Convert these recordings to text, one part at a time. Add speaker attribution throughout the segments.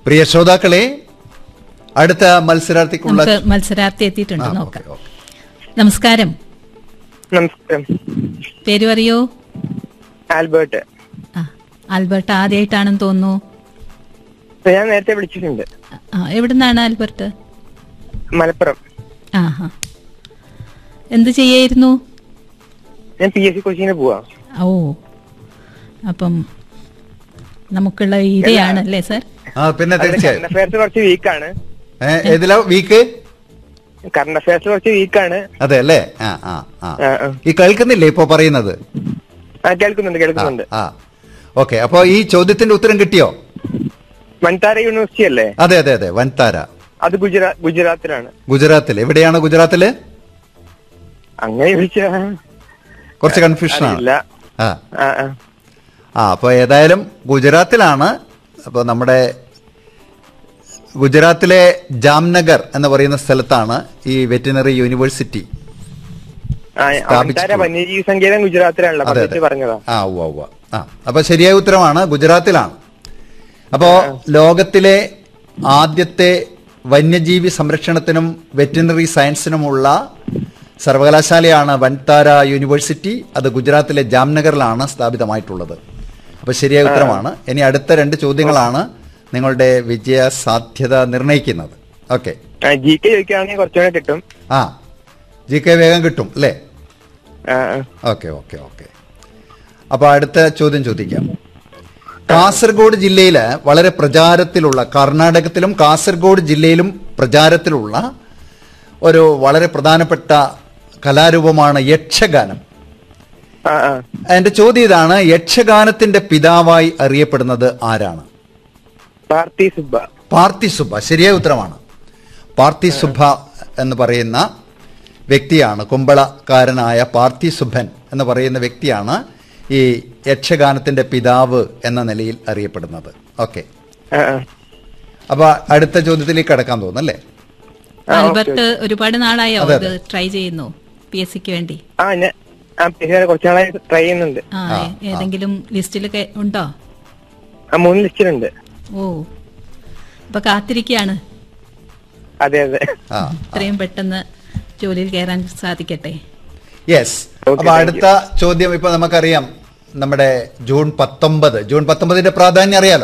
Speaker 1: പ്രിയ ശ്രോതാക്കളെ അടുത്ത മത്സരാർത്ഥിക്കുള്ള
Speaker 2: നമുക്ക് മത്സരാർത്ഥി എത്തിയിട്ടുണ്ട്
Speaker 1: ആ,
Speaker 2: നോക്കാം
Speaker 1: ഓക്കേ, ഓക്കേ.
Speaker 2: നമസ്കാരം
Speaker 3: നമസ്കാരം
Speaker 2: പേര് പറയൂ
Speaker 3: ആൽബർട്ട്
Speaker 2: ആ ആൽബർട്ട് ആദ്യമായിട്ടാണെന്ന് തോന്നുന്നു
Speaker 3: ഞാൻ നേരത്തെ വിളിച്ചിട്ടുണ്ട്
Speaker 2: ആ എവിടുന്നാണ് ആൽബർട്ട്
Speaker 3: മലപ്പുറം
Speaker 2: ആ ഹാ എന്ത് ചെയ്യായിരുന്നു
Speaker 3: ഞാൻ പി എസ് സി കോച്ചിങ്ങിന് പോവാ
Speaker 2: ഓ അപ്പം നമുക്കുള്ള ഇരയാണല്ലേ സാർ
Speaker 1: ആ പിന്നെ തീർച്ചയായും
Speaker 3: കറണ്ട് അഫയേഴ്സ് കുറച്ച് വീക്കാണ്
Speaker 1: ഏ, ഏതിലാ വീക്ക്
Speaker 3: കറണ്ട് അഫയേഴ്സ് കുറച്ച് വീക്കാണ്
Speaker 1: അതെ അല്ലേ ആ ആ ആ
Speaker 3: ആ, ആ.
Speaker 1: ഈ കേൾക്കുന്നില്ലേ ഇപ്പൊ പറയുന്നത്
Speaker 3: ആ കേൾക്കുന്നുണ്ട്
Speaker 1: ആ
Speaker 3: കേൾക്കുന്നുണ്ട്
Speaker 1: ആ ഓക്കെ അപ്പൊ ഈ ചോദ്യത്തിന്റെ ഉത്തരം കിട്ടിയോ
Speaker 3: മൻതാര യൂണിവേഴ്സിറ്റി അല്ലേ
Speaker 1: അതെ അതെ അതെ വൻതാര
Speaker 3: അത് ഗുജറാ ഗുജറാത്തിലാണ്
Speaker 1: ഗുജറാത്തിൽ എവിടെയാണ് ഗുജറാത്തില്
Speaker 3: അങ്ങനെ ചോദിച്ചാ
Speaker 1: കുറച്ച് കൺഫ്യൂഷൻ ആണ്
Speaker 3: അറിയില്ല
Speaker 1: ആ
Speaker 3: ആ, ആ.
Speaker 1: ആ അപ്പൊ ഏതായാലും ഗുജറാത്തിലാണ് അപ്പൊ നമ്മുടെ ഗുജറാത്തിലെ ജാംനഗർ എന്ന് പറയുന്ന സ്ഥലത്താണ് ഈ വെറ്റിനറി യൂണിവേഴ്സിറ്റി
Speaker 3: ആ,
Speaker 1: സ്ഥാപിച്ചിട്ടുള്ളത്.
Speaker 3: മൻതാര വന്യജീവി സങ്കേതം ഗുജറാത്തിലാണല്ലോ
Speaker 1: അതെ
Speaker 3: പദ്ധതി
Speaker 1: അതെ
Speaker 3: പറഞ്ഞതാ
Speaker 1: ആ ഉവ്വ ഉവ്വ ആ അപ്പൊ ശരിയായ ഉത്തരമാണ് ഗുജറാത്തിലാണ് അപ്പോ ലോകത്തിലെ ആദ്യത്തെ വന്യജീവി സംരക്ഷണത്തിനും വെറ്റിനറി സയൻസിനുമുള്ള സർവകലാശാലയാണ് വൻതാര യൂണിവേഴ്സിറ്റി അത് ഗുജറാത്തിലെ ജാംനഗറിലാണ് സ്ഥാപിതമായിട്ടുള്ളത് അപ്പൊ ശരിയായ ഉത്തരമാണ് ഇനി അടുത്ത രണ്ട് ചോദ്യങ്ങളാണ് നിങ്ങളുടെ വിജയ സാധ്യത നിർണ്ണയിക്കുന്നത് ഓക്കെ
Speaker 3: ജി കെ ചോദിക്കുകയാണെങ്കിൽ കുറച്ചുകൂടെ കിട്ടും
Speaker 1: ആ ജി കെ വേഗം കിട്ടും അല്ലേ
Speaker 3: ആ, ആ.
Speaker 1: ഓക്കെ ഓക്കെ ഓക്കെ അപ്പൊ അടുത്ത ചോദ്യം ചോദിക്കാം കാസർഗോഡ് ജില്ലയില് വളരെ പ്രചാരത്തിലുള്ള കർണാടകത്തിലും കാസർഗോഡ് ജില്ലയിലും പ്രചാരത്തിലുള്ള ഒരു വളരെ പ്രധാനപ്പെട്ട കലാരൂപമാണ് യക്ഷഗാനം
Speaker 3: ആ, ആ.
Speaker 1: എന്റെ ചോദ്യം ഇതാണ് യക്ഷഗാനത്തിന്റെ പിതാവായി അറിയപ്പെടുന്നത് ആരാണ്
Speaker 3: പാർത്തി സുബ്ബ
Speaker 1: പാർത്തി സുബ്ബ ശരിയായ ഉത്തരമാണ് പാർത്തി സുബ്ബ എന്ന് പറയുന്ന വ്യക്തിയാണ് കുമ്പളക്കാരനായ പാർത്തി സുബ്ബൻ എന്ന് പറയുന്ന വ്യക്തിയാണ് ഈ യക്ഷഗാനത്തിന്റെ പിതാവ് എന്ന നിലയിൽ അറിയപ്പെടുന്നത് ഓക്കെ
Speaker 3: ആ, ആ.
Speaker 1: അപ്പൊ അടുത്ത ചോദ്യത്തിലേക്ക് കടക്കാൻ തോന്നുന്നു അല്ലേ
Speaker 3: ആ, ഓക്കേ,
Speaker 2: ആൽബർട്ട് ഒരുപാട് നാളായോ
Speaker 1: അതെ,
Speaker 2: ഇത്
Speaker 1: അതെ.
Speaker 2: ട്രൈ ചെയ്യുന്നു പി എസ് സിക്ക് വേണ്ടി
Speaker 3: ആ ഞാൻ ആ പിന്നെ കുറച്ച് നാളായി ട്രൈ ചെയ്യുന്നുണ്ട്
Speaker 2: ആ
Speaker 1: ആ,
Speaker 2: ഏ- ഏതെങ്കിലും ലിസ്റ്റിൽ ഉണ്ടോ
Speaker 3: ആ മൂന്ന് ലിസ്റ്റിലുണ്ട്
Speaker 2: ഓ അപ്പൊ കാത്തിരിക്കുകയാണ്
Speaker 3: അതെ അതെ
Speaker 1: ആ
Speaker 2: ഇത്രയും പെട്ടെന്ന് ജോലിയിൽ കയറാൻ സാധിക്കട്ടെ
Speaker 1: യെസ്
Speaker 3: Okay,
Speaker 1: അപ്പൊ
Speaker 3: thank
Speaker 1: അടുത്ത ചോദ്യം ഇപ്പൊ നമുക്കറിയാം നമ്മുടെ ജൂൺ പത്തൊമ്പത് ജൂൺ പത്തൊമ്പതിന്റെ പ്രാധാന്യം അറിയാലോ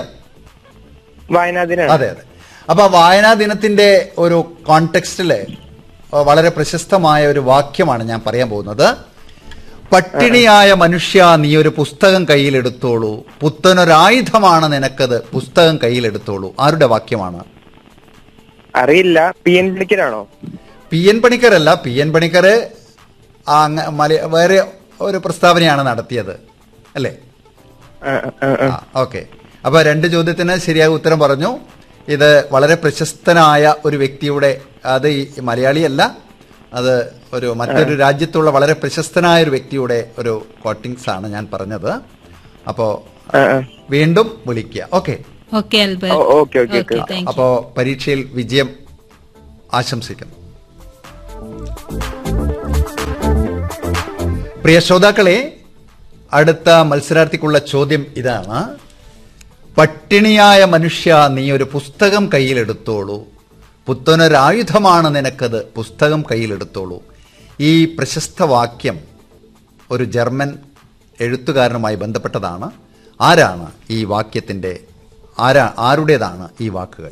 Speaker 3: വയനാടിനാണ്
Speaker 1: അതെ അതെ അപ്പൊ വായനാ ദിനത്തിന്റെ ഒരു കോണ്ടെക്സ്റ്റില് വളരെ പ്രശസ്തമായ ഒരു വാക്യമാണ് ഞാൻ പറയാൻ പോകുന്നത് പട്ടിണിയായ മനുഷ്യ നീ ഒരു പുസ്തകം കയ്യിലെടുത്തോളൂ പുത്തനൊരായുധമാണ് നിനക്കത് പുസ്തകം കയ്യിലെടുത്തോളൂ ആരുടെ വാക്യമാണ്
Speaker 3: അറിയില്ല പി എൻ വിളിക്കലാണോ
Speaker 1: പി എൻ പണിക്കരല്ല പി എൻ പണിക്കർ ആ അങ്ങ- മല- വേറെ ഒരു പ്രസ്താവനയാണ് നടത്തിയത് അല്ലേ
Speaker 3: ആ, ആ, ആ.
Speaker 1: ആ ഓക്കെ അപ്പൊ രണ്ട് ചോദ്യത്തിന് ശരിയായ ഉത്തരം പറഞ്ഞു ഇത് വളരെ പ്രശസ്തനായ ഒരു വ്യക്തിയുടെ അത് ഈ മലയാളിയല്ല അത് ഒരു മറ്റൊരു രാജ്യത്തുള്ള വളരെ പ്രശസ്തനായ ഒരു വ്യക്തിയുടെ ഒരു കോട്ടിങ്സ് ആണ് ഞാൻ പറഞ്ഞത് അപ്പോ
Speaker 3: ആ, ആ.
Speaker 1: വീണ്ടും വിളിക്കുക ഓക്കെ
Speaker 2: ഓക്കെ അൽബർട്ട്
Speaker 3: ഓ, okay, okay, okay.
Speaker 2: Thank you
Speaker 1: അപ്പോ പരീക്ഷയിൽ വിജയം ആശംസിക്കുന്നു പ്രിയ ശ്രോതാക്കളെ അടുത്ത മത്സരാർത്ഥിക്കുള്ള ചോദ്യം ഇതാണ് പട്ടിണിയായ മനുഷ്യ നീ ഒരു പുസ്തകം കയ്യിലെടുത്തോളൂ പുത്തനൊരായുധമാണ് നിനക്കത് പുസ്തകം കയ്യിലെടുത്തോളൂ ഈ പ്രശസ്ത വാക്യം ഒരു ജർമ്മൻ എഴുത്തുകാരനുമായി ബന്ധപ്പെട്ടതാണ് ആരാണ് ഈ വാക്യത്തിന്റെ ആരാ ആരുടേതാണ് ഈ വാക്കുകൾ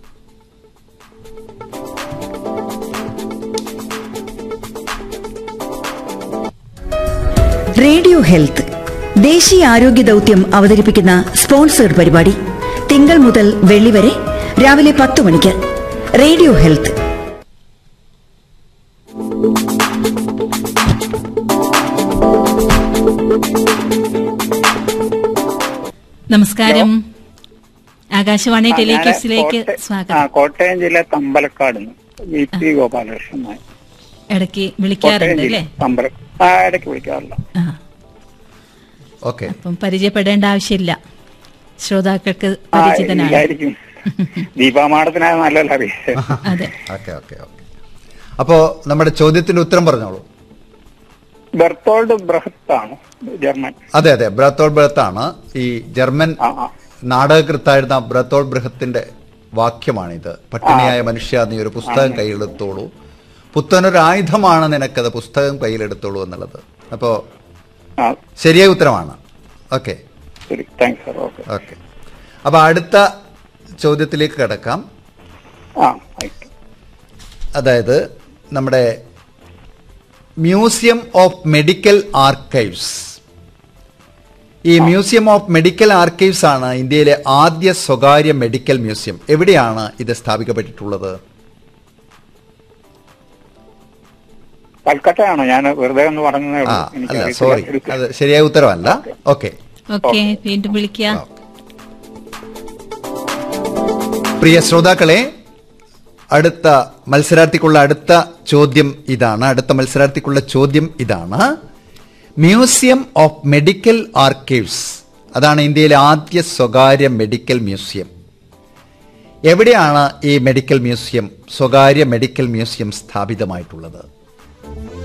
Speaker 4: റേഡിയോ ഹെൽത്ത് ദേശീയ ആരോഗ്യ ദൗത്യം അവതരിപ്പിക്കുന്ന സ്പോൺസേഡ് പരിപാടി തിങ്കൾ മുതൽ വെള്ളി വരെ രാവിലെ പത്ത് മണിക്ക് റേഡിയോ ഹെൽത്ത്
Speaker 2: നമസ്കാരം ആകാശവാണി
Speaker 5: ആ,
Speaker 2: ടെലിക്യൂസിലേക്ക്
Speaker 5: ഞാന് കോട്ടയം- ആ,
Speaker 2: സ്വാഗതം
Speaker 5: കോട്ടയം ജില്ല തമ്പലക്കാട് വി പി ഗോപാലകൃഷ്ണൻ നായർ.
Speaker 2: ഇടയ്ക്ക്
Speaker 5: കോട്ടയം
Speaker 2: വിളിക്കാറുണ്ട്
Speaker 5: ജില്ല
Speaker 2: അല്ലേ
Speaker 5: തമ്പല ആ ഇടയ്ക്ക് വിളിക്കാറില്ല
Speaker 2: ആ
Speaker 1: ഓക്കെ
Speaker 2: അപ്പം പരിചയപ്പെടേണ്ട ആവശ്യമില്ല ശ്രോതാക്കൾക്ക്
Speaker 5: ആ
Speaker 2: പരിചിതനാണ്
Speaker 5: ഇല്ലായിരിക്കും ദീപാമാടത്തിനായ നല്ലല്ലോ അറിയാം
Speaker 2: അതെ
Speaker 1: ഓക്കെ ഓക്കെ ഓക്കെ അപ്പോ നമ്മുടെ ചോദ്യത്തിന്റെ ഉത്തരം പറഞ്ഞോളൂ
Speaker 5: ബെർത്തോൾഡ് ബ്രഹത്താണ് ജർമ്മൻ
Speaker 1: അതെ അതെ ബ്രത്തോൾ ബ്രത്താണ് ഈ ജർമ്മൻ
Speaker 5: ആ ആ
Speaker 1: നാടകകൃത്തായിരുന്ന ബ്രത്തോൾ ബ്രഹത്തിന്റെ വാക്യമാണിത് പട്ടിണിയായ മനുഷ്യ നീ ഒരു പുസ്തകം കയ്യിലെടുത്തോളൂ പുത്തനൊരു ആയുധമാണ് നിനക്കത് പുസ്തകം കയ്യിലെടുത്തോളൂ എന്നുള്ളത് അപ്പോൾ
Speaker 5: ആ
Speaker 1: ശരിയായ ഉത്തരമാണ് ഓക്കെ
Speaker 5: ശരി താങ്ക്സ് സാർ ഓക്കെ
Speaker 1: ഓക്കെ അപ്പോൾ അടുത്ത ചോദ്യത്തിലേക്ക് കിടക്കാം
Speaker 5: ആ ആയിക്കോട്ടെ
Speaker 1: അതായത് നമ്മുടെ മ്യൂസിയം ഓഫ് മെഡിക്കൽ ആർക്കൈവ്സ് ഈ മ്യൂസിയം ഓഫ് മെഡിക്കൽ ആർക്കൈവ്സ് ആണ് ഇന്ത്യയിലെ ആദ്യ സ്വകാര്യ മെഡിക്കൽ മ്യൂസിയം എവിടെയാണ് ഇത് സ്ഥാപിക്കപ്പെട്ടിട്ടുള്ളത്
Speaker 5: കൽക്കട്ടയാണോ ഞാൻ വെറുതെ ഒന്ന് പറഞ്ഞതേ
Speaker 1: ആ
Speaker 5: ഉള്ളൂ
Speaker 1: അല്ല
Speaker 5: എനിക്കറിയത്തില്ല.
Speaker 1: സോറി
Speaker 5: എടുക്ക.
Speaker 1: അത് ശരിയായ ഉത്തരവല്ല ഓക്കെ
Speaker 2: ഓക്കെ വീണ്ടും വിളിക്കുക
Speaker 1: പ്രിയ ശ്രോതാക്കളെ അടുത്ത മത്സരാർത്ഥിക്കുള്ള അടുത്ത ചോദ്യം ഇതാണ് അടുത്ത മത്സരാർത്ഥിക്കുള്ള ചോദ്യം ഇതാണ് മ്യൂസിയം ഓഫ് മെഡിക്കൽ ആർക്കൈവ്സ് അതാണ് ഇന്ത്യയിലെ ആദ്യ സ്വകാര്യ മെഡിക്കൽ മ്യൂസിയം എവിടെയാണ് ഈ മെഡിക്കൽ മ്യൂസിയം സ്വകാര്യ മെഡിക്കൽ മ്യൂസിയം സ്ഥാപിതമായിട്ടുള്ളത്